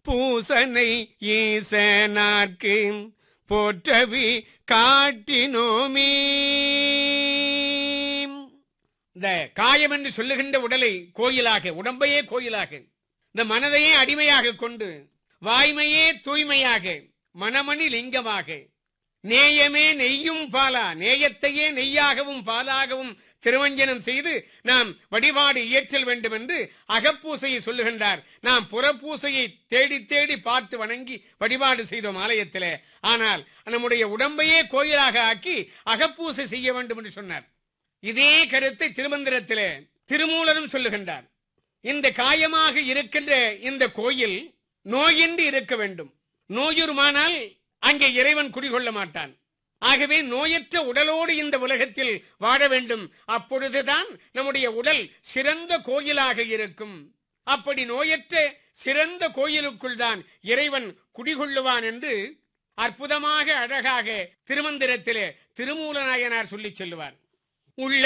பூசனை ஈசனார்க்கு போற்றவி காட்டினோமே இந்த காயம் என்று சொல்லுகின்ற உடலை கோயிலாக உடம்பையே கோயிலாக இந்த மனதையே அடிமையாக கொண்டு வாய்மையே தூய்மையாக மனமணி லிங்கமாக நேயமே நெய்யும் பாலா நேயத்தையே நெய்யாகவும் பாலாகவும் திருவஞ்சனம் செய்து நாம் வழிபாடு இயற்றல் வேண்டும் என்று அகப்பூசையை சொல்லுகின்றார் நாம் புறப்பூசையை தேடி தேடி பார்த்து வணங்கி வழிபாடு செய்தோம் ஆலயத்திலே ஆனால் நம்முடைய உடம்பையே கோயிலாக ஆக்கி அகப்பூசை செய்ய வேண்டும் என்று சொன்னார் இதே கருத்தை திருமந்திரத்திலே திருமூலரும் சொல்லுகின்றார் இந்த காயமாக இருக்கின்ற இந்த கோயில் நோயின்றி இருக்க வேண்டும் நோயுருமானால் அங்கே இறைவன் குடிகொள்ள மாட்டான் ஆகவே நோயற்ற உடலோடு இந்த உலகத்தில் வாழ வேண்டும் அப்பொழுதுதான் நம்முடைய உடல் சிறந்த கோயிலாக இருக்கும் அப்படி நோயற்ற சிறந்த கோயிலுக்குள் தான் இறைவன் குடிகொள்ளுவான் என்று அற்புதமாக அழகாக திருமந்திரத்திலே திருமூலநாயனார் சொல்லிச் செல்லுவார் உள்ள